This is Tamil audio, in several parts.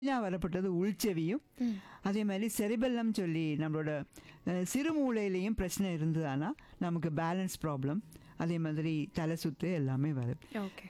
மெயினாக வரப்பட்டது உள்செவியும் அதே மாதிரி செரிபெல்லம் சொல்லி நம்மளோட அஹ், சிறுமூளையிலையும் பிரச்சனை இருந்ததுன்னா நமக்கு பேலன்ஸ் ப்ராப்ளம் அதே மாதிரி தலை சுத்து எல்லாமே வரும் ஓகே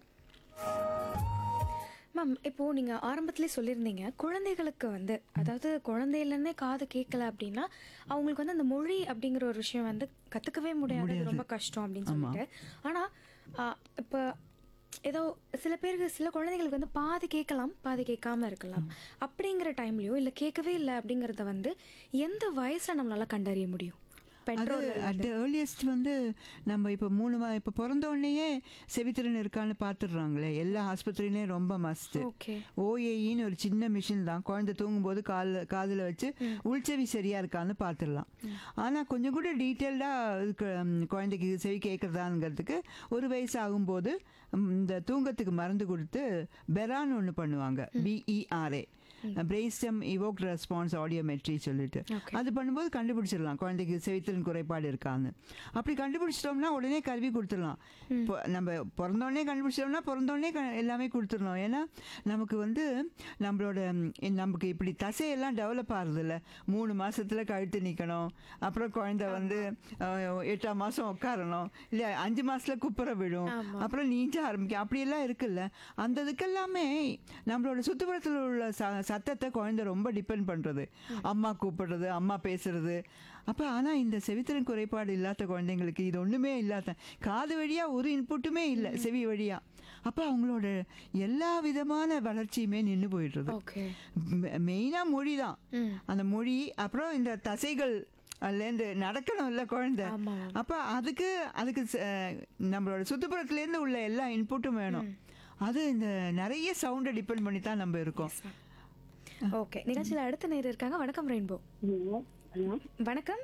மேம் இப்போது நீங்கள் ஆரம்பத்திலே சொல்லியிருந்தீங்க குழந்தைகளுக்கு வந்து அதாவது குழந்தையிலேருந்தே காது கேட்கல அப்படின்னா அவங்களுக்கு வந்து அந்த மொழி அப்படிங்கிற ஒரு விஷயம் வந்து கற்றுக்கவே முடியாது அது ரொம்ப கஷ்டம் அப்படின்னு சொல்லிட்டு ஆனால் இப்போ ஏதோ சில பேருக்கு சில குழந்தைகளுக்கு வந்து பாதி கேட்கலாம் பாதி கேட்காம இருக்கலாம் அப்படிங்கிற டைம்லையோ இல்லை கேட்கவே இல்லை அப்படிங்கிறத வந்து எந்த வயசில் நம்மளால கண்டறிய முடியும் அது பெற்றோர் அட் ஏர்லியஸ்ட் வந்து நம்ம இப்போ மூணு மா இப்போ பிறந்த உடனேயே செவித்திறன் இருக்கான்னு பார்த்துடுறாங்களே எல்லா ஆஸ்பத்திரியிலையும் ரொம்ப மஸ்ட்டு ஓகே ஓஏஇன்னு ஒரு சின்ன மிஷின் தான் குழந்தை தூங்கும்போது கால் காதில் வச்சு உள்செவி சரியாக இருக்கான்னு பார்த்துடலாம் ஆனால் கொஞ்சம் கூட டீட்டெயில்டாக இதுக்கு ம், குழந்தைக்கு செவி கேட்குறதாங்கிறதுக்கு ஒரு வயசு ஆகும்போது ம், இந்த தூங்கத்துக்கு மருந்து கொடுத்து பெரான்னு ஒன்று பண்ணுவாங்க BERA brain stem evoked response audiometry சொல்லிட்டு Okay. அது பண்ணும்போது கண்டுபிடிச்சிடலாம் குழந்தைக்கு செவித்திறன் குறைபாடு இருக்கான்னு அப்படி கண்டுபிடிச்சிட்டோம்னா உடனே கல்வி கொடுத்துடலாம் இப்போ நம்ம பிறந்தோடனே கண்டுபிடிச்சிட்டோம்னா பிறந்தோடனே க- எல்லாமே கொடுத்துடணும் ஏன்னா நமக்கு வந்து நம்மளோட ம், நமக்கு இப்படி தசையெல்லாம் டெவலப் ஆகுதுல்ல மூணு மாசத்துல கழுத்து நிற்கணும் அப்புறம் குழந்தை வந்து அஹ், எட்டாம் மாதம் உட்காரணும் இல்லை அஞ்சு மாசத்துல குப்புற விடும் அப்புறம் நீஞ்ச ஆரம்பிக்கும் அப்படியெல்லாம் இருக்குல்ல அந்த இதுக்கெல்லாமே நம்மளோட சுற்றுப்புறத்தில் உள்ள ச சத்தத்தை குழந்தை ரொம்ப டிபெண்ட் பண்ணுறது அம்மா கூப்பிடுறது அம்மா பேசுறது அப்போ ஆனால் இந்த செவித்திறன் குறைபாடு இல்லாத குழந்தைங்களுக்கு இது ஒன்றுமே இல்லாத காது வழியாக ஒரு இன்புட்டுமே இல்லை செவி வழியாக அப்போ அவங்களோட எல்லா விதமான வளர்ச்சியுமே நின்று போயிடுறது ஓகே மெயினாக மொழி தான் ம் அந்த மொழி அப்புறம் இந்த தசைகள் அதுலேருந்து நடக்கணும்ல குழந்தை ஆமா. அப்போ அதுக்கு அதுக்கு ச- நம்மளோட சுற்றுப்புறத்துலேருந்து உள்ள எல்லா இன்புட்டும் வேணும் அது இந்த நிறைய சவுண்டை டிபெண்ட் பண்ணி தான் நம்ம இருக்கோம் ஓகே நிகழ்ச்சியில் அடுத்த நேரம் இருக்காங்க வணக்கம் ரெயின்போ ஹலோ ஹலோ வணக்கம்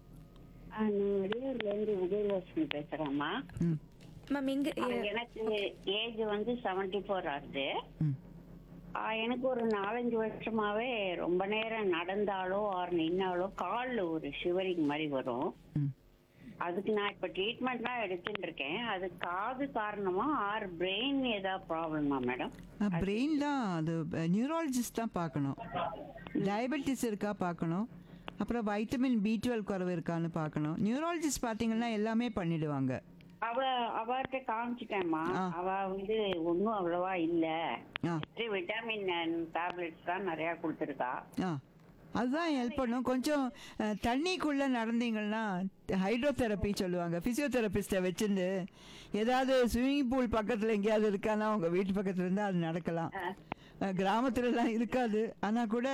ஆ, நான் வெளியூர்ல இருந்து விஜயலட்சுமி பேசுறேம்மா ம் மேம் இங்க ஆ, எனக்கு ஏஜ் வந்து செவன்டி ஃபோர் ஆகுது ம் ஆ, எனக்கு ஒரு நாலஞ்சு வருஷமாவே ரொம்ப நேரம் நடந்தாலோ ஆர் நின்னாலோ கால்ல ஒரு ஷிவரிங் மாதிரி வரும் ம் அதுக்கு நான் இப்ப ட்ரீட்மெண்ட் தான் எடுத்துட்டு இருக்கேன் அது காது காரணமா ஆர் பிரெயின் ஏதாவது ப்ராப்ளமா மேடம் பிரெயின் தான் அது நியூராலஜிஸ்ட் தான் பார்க்கணும் டயபெட்டிஸ் இருக்கா பார்க்கணும் அப்புறம் வைட்டமின் பி டுவெல் குறைவு இருக்கான்னு பார்க்கணும் நியூராலஜிஸ்ட் பார்த்தீங்கன்னா எல்லாமே பண்ணிடுவாங்க அவ அவர்கிட்ட காமிச்சிட்டேம்மா ஆ. அவ வந்து ஒன்றும் அவ்வளவா இல்ல ஆ விட்டமின் டேப்லெட்ஸ் தான் நிறைய கொடுத்துருக்கா ஆ அதுதான் ஹெல்ப் பண்ணும் கொஞ்சம் அஹ், தண்ணிக்குள்ளே நடந்தீங்கன்னா ஹைட்ரோதெரப்பி சொல்லுவாங்க ஃபிசியோதெரபிஸ்ட்டை வச்சுருந்து ஏதாவது ஸ்விம்மிங் பூல் பக்கத்தில் எங்கேயாவது இருக்கானா உங்கள் வீட்டு பக்கத்தில் இருந்தால் அது நடக்கலாம் அஹ், கிராமத்துலலாம் இருக்காது ஆனால் கூட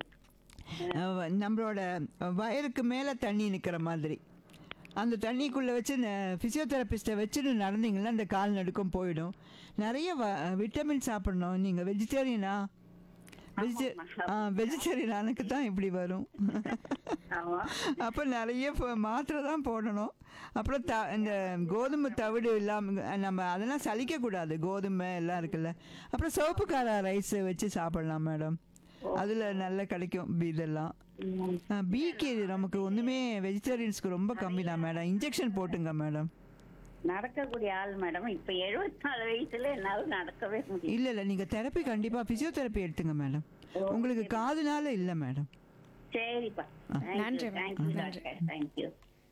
அஹ், நம்மளோட வயலுக்கு மேலே தண்ணி நிற்கிற மாதிரி அந்த தண்ணிக்குள்ளே வச்சு ஃபிசியோதெரபிஸ்ட்டை வச்சுட்டு நடந்தீங்கன்னா அந்த கால் நடுக்கம் போயிடும் நிறைய வ விட்டமின் சாப்பிடணும் நீங்கள் வெஜிடேரியனா வெஜிடே ஆ வெஜிடேரியனுக்கு தான் இப்படி வரும் ஆமா அப்போ நிறைய ஃப- மாத்திரை தான் போடணும் அப்புறம் த இந்த கோதுமை தவிடு இல்லாமல் நம்ம அதெல்லாம் சலிக்கக்கூடாது கோதுமை எல்லாம் இருக்குல்ல அப்புறம் சிவப்பு கார ரைஸ் வச்சு சாப்பிடலாம் மேடம் அதில் நல்லா கிடைக்கும் பி இதெல்லாம் பீக்கு நமக்கு ஒன்றுமே வெஜிடேரியன்ஸ்க்கு ரொம்ப கம்மி தான் மேடம் இன்ஜெக்ஷன் போட்டுங்க மேடம் நடக்கக்கூடிய ஆள் மேடம் இப்ப எழுபத்தி நாலு வயசுல என்னால நடக்கவே முடியும் இல்லை இல்லை நீங்கள் தெரப்பி கண்டிப்பாக ஃபிசியோதெரப்பி எடுத்துங்க மேடம் உங்களுக்கு காதுனால இல்லை மேடம் சரிப்பா நன்றி, ma'am. தேங்க்யூ நன்றி. டாக்டர் தேங்க்யூ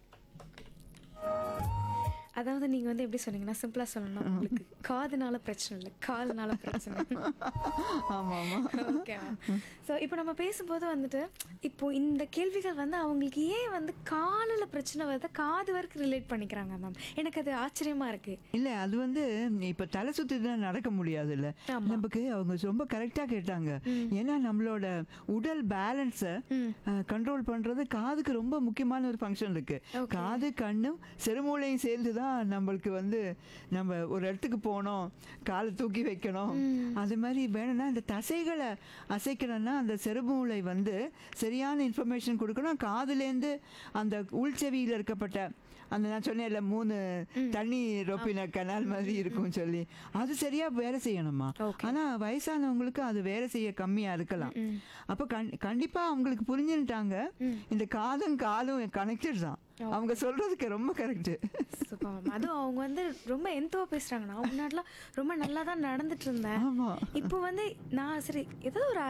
அதாவது நீங்க வந்து எப்படி சொன்னீங்கன்னா சிம்பிளா சொல்லணும் உங்களுக்கு காதுனால பிரச்சனை இல்லை கால்னால பிரச்சனை ஆமாம் ஆமாம் ஓகே ஸோ இப்போ நம்ம பேசும்போது வந்துட்டு இப்போ இந்த கேள்விகள் வந்து அவங்களுக்கு ஏன் வந்து காலில் பிரச்சனை வருது காது வரைக்கும் ரிலேட் பண்ணிக்கிறாங்க மேம் எனக்கு அது ஆச்சரியமா இருக்கு இல்லை அது வந்து இப்போ தலை சுற்றி தான் நடக்க முடியாதுல்ல ஆமா. நமக்கு அவங்க ரொம்ப கரெக்டாக கேட்டாங்க ஏன்னா நம்மளோட உடல் பேலன்ஸை கண்ட்ரோல் பண்ணுறது காதுக்கு ரொம்ப முக்கியமான ஒரு ஃபங்க்ஷன் இருக்கு Okay. காது கண்ணும் செருமூளையும் சேர்ந்து தான் நம்மளுக்கு வந்து நம்ம ஒரு இடத்துக்கு போனோம் காலை தூக்கி வைக்கணும் அது மாதிரி வேணும்னா இந்த தசைகளை அசைக்கணும்னா அந்த செருமூளை வந்து சரியான இன்ஃபர்மேஷன் கொடுக்கணும் காதுலேருந்து அந்த உள்செவியில் இருக்கப்பட்ட அந்த நான் சொன்னேன்ல மூணு தண்ணி ரொப்பின கனால் மாதிரி இருக்கும் சொல்லி அது சரியா வேலை செய்யணுமா Okay. ஆனா வயசானவங்களுக்கு அது வேலை செய்ய கம்மியா இருக்கலாம் அப்போ கண் கண்டிப்பா அவங்களுக்கு புரிஞ்சுட்டாங்க இந்த காதும் காலும் கனெக்டட் தான் அவங்க சொல்றதுக்கு ரொம்ப கரெக்ட் சூப்பர் மேம் அதுவும் அவங்க வந்து ரொம்ப எந்தவா பேசுறாங்க நான் முன்னாடிலாம் ரொம்ப நல்லா தான் நடந்துட்டு இருந்தேன் ஆமா இப்போ வந்து நான் சரி ஏதோ ஒரு